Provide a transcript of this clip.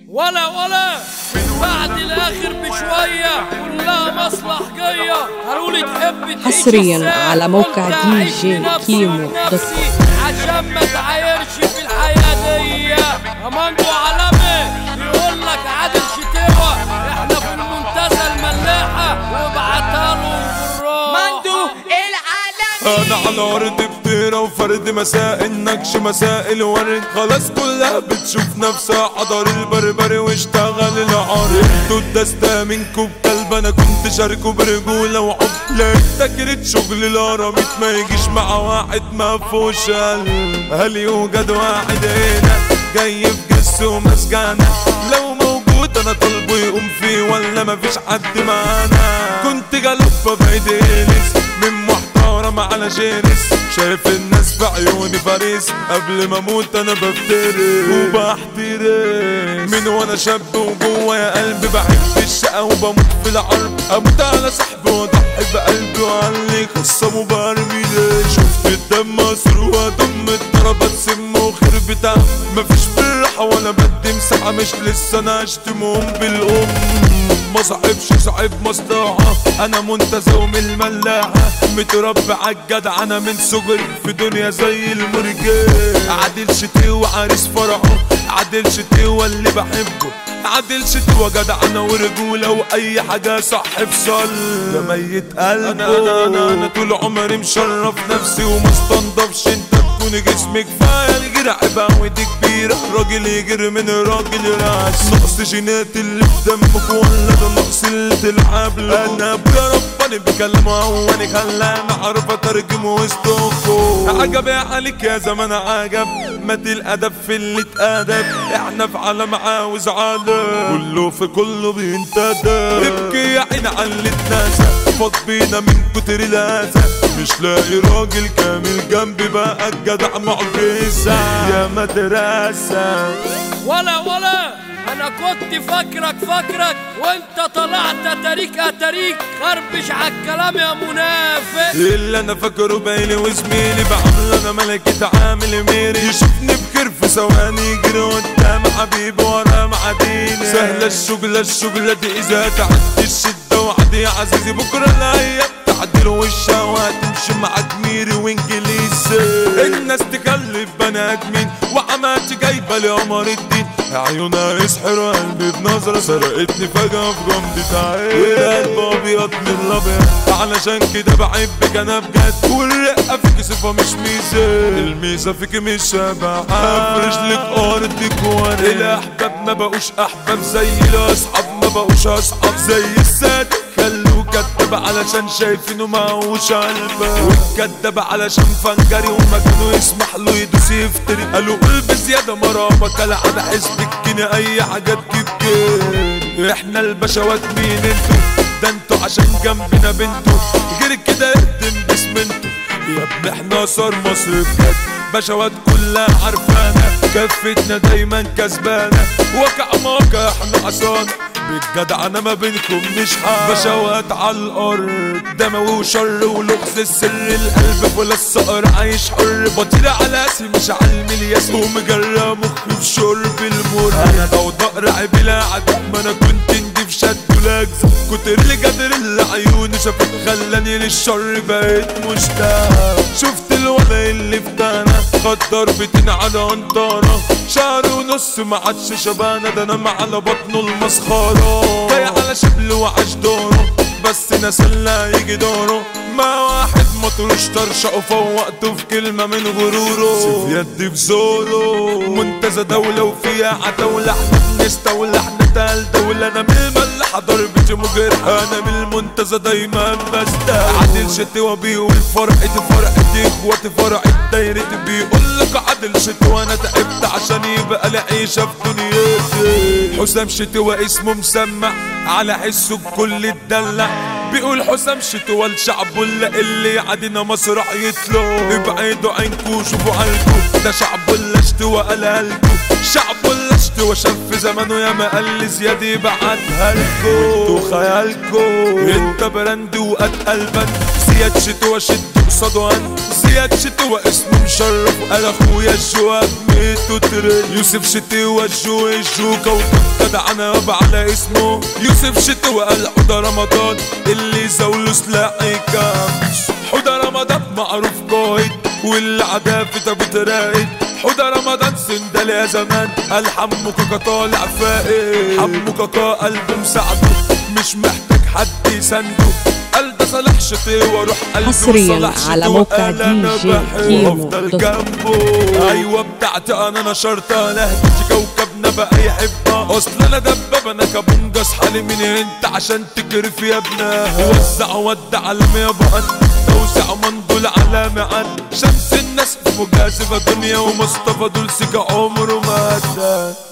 ولا ولا من بعد الاخر بشويه كلها مصلحجيه قالوا لي تحب تعيش حصرياً الساعة على موقع قلت دي أعيش جي لنفسي كيمو ونفسي دوت عشان ما تعايرش في الحياه دي امانجو عالمي بيقول لك عادل شتوى احنا في المنتزه الملاحه وابعتها له بالراحه مندو العالمي انا على ارض بطيرة وفرد مساء النكش مساء الورد خلاص كلها بتشوف نفسها حضر البربري واشتغل العرض انتوا الدستة منكم بكلب انا كنت شاركه برجولة وعب لقيت تكرة شغل الاراميت ما يجيش مع واحد ما فيهوش قلب هل يوجد واحد هنا جاي في جس ومسجانة لو موجود انا طالبه يقوم فيه ولا مفيش حد معانا كنت جلوبة بعيد إليس من محترم على جينيس شايف الناس في عيوني فارس قبل ما اموت انا بفترس وبحترس من وانا شاب وجوايا قلبي بحب الشقة وبموت في العرب اموت على صاحبي واضحي بقلبي وعلي خصم وبرمي ليه شفت الدم مسروق دم اتضربت سم وخربت عم مفيش بالراحة ولا بدي مساحة مش لسه انا اشتمهم بالام ما صاحبش صاحب مصلحة انا منتزه ومن الملاحة متربي عالجدع انا من صغري في دنيا زي المرجان عادل شتي وعريس فرحه عادل شتي واللي بحبه عادل شتي وجدع انا ورجولة واي حاجة صح في صل ده ميت قلبه انا انا انا, أنا طول عمري مشرف نفسي وما استنضفش انت تكون جسمي كفايه الجرع بعودي كبيره راجل يجري من راجل راس نقص جينات اللي في دمك ولا ده نقص اللي تلعب له انا ابويا رباني بكلمه هواني خلاني اعرف اترجم وسطكم عجب يا عليك يا زمان عجب مات الادب في اللي اتادب احنا في عالم عاوز عالم كله في كله بينتدب ابكي يا عين على اللي اتنسى فاض بينا من كتر الاسى مش لاقي راجل كامل جنبي بقى الجدع معجزة يا مدرسة ولا ولا انا كنت فاكرك فاكرك وانت طلعت اتاريك اتاريك خربش عالكلام يا منافق اللي انا فاكره بايلي وزميلي بعمل انا ملكة عامل ميري يشوفني بخير في ثواني يجري قدام حبيبي ورا معديني سهلة الشغلة الشغلة دي اذا تعدي الشدة وعدي يا عزيزي بكرة الايام تعدل والشهوات تمشي مع جميري وانجليزي الناس تكلف بني ادمين وعماتي جايبه لي قمر الدين عيونها يسحر قلبي بنظرة سرقتني فجأة في غمضة عين والقلب ابيض من الابيض علشان كده بحبك انا بجد والرقة فيك صفة مش ميزة الميزة فيك مش شبع افرش لك ارضك وانا الاحباب ما بقوش احباب زي الاصحاب ما بقوش اصحاب زي السادة خلوه كداب علشان شايفينه معهوش قلبه والكداب علشان فنجري ومكانه يسمح له يدوس يفتري قالوا قول بزيادة مرامة كالعادة حسب الجنيه اي حاجة تجيب جيل احنا البشوات مين انتوا ده انتوا عشان جنبنا بنتوا غير كده يخدم باسمنتوا يا ابن احنا صار مصر بجد بشوات كلها عارفانا كفتنا دايما كسبانة وكع موقع احنا عصانا بالجدع انا ما بينكم مش حال بشوات على الارض دموي وشر ولغز السر القلب ولا الصقر عايش حر بطير على اسي مش على الملياس ومجرى مخي في شرب المر انا لو ضقر بلا عدد ما انا كنت نضيف شد ولاجز كتر اللي قدر اللي عيوني شافت خلاني للشر بقيت مشتاق شفت الولد اللي في تانا خد ضربتين على انطارة شهر ونص ما عادش شبانة ده انا على بطنه المسخرة جاي على شبل وعاش دوره بس ناس اللي يجي دوره ما واحد مطروش طرشق وفوقته في كلمة من غروره سيف يدي في زوره منتزه دولة وفيها عتاولة احنا بنستولى احنا تقل دولة انا من الملحة ضربتي مجرح انا من المنتزه دايما بستاهل عادل شتوى بيقول فرقتي فرقتي اخواتي فرقت دايرتي بيقول لك عادل شتوى انا تعبت عشان يبقى لي عيشة في دنيتي حسام شتوى اسمه مسمع على حسه بكل الدلع بيقول حسام شتوى الشعب ولا اللي يعدينا مسرح يطلع ابعدوا عنكو شوفوا قلبكو ده شعب ولا اشتوى قلالكو شعب ولا اشتوى شاف في زمانه يا ما قال زياد يبعتها لكو انتوا خيالكو انت براند واتقل بند زياد شتوى شد قصاده انت زياد شتوى اسمه مشرف وقال اخويا الجواب ميتو ترند يوسف شتوى الجو الجوكا وكنت جدع انا يابا على اسمه يوسف شتوى قال حوده رمضان اللي زاوله سلاحي كامس حوده رمضان معروف قايد واللي عدا في تابوت راقد حوده رمضان سندال يا زمان قال حمو كاكا طالع فائق حمو كاكا قلبه مساعده مش محتاج حد يسنده قال ده صلاح شتوى روح قلبي حصرياً وصلاح على شتوى موقع قال أنا دي جي بحبه كيمو وأفضل دوت كوم. جنبه ايوه بتاعتي انا نشرتها لهجتي كوكبنا بقى يحبها اصل انا دبابه انا كابونجاس حالي من انت عشان تكرف يا ابنها وزع ودع علم يا بقى توزع مندول على معاد شمس الناس مجازفه دنيا ومصطفى دول سكة عمره ما ادى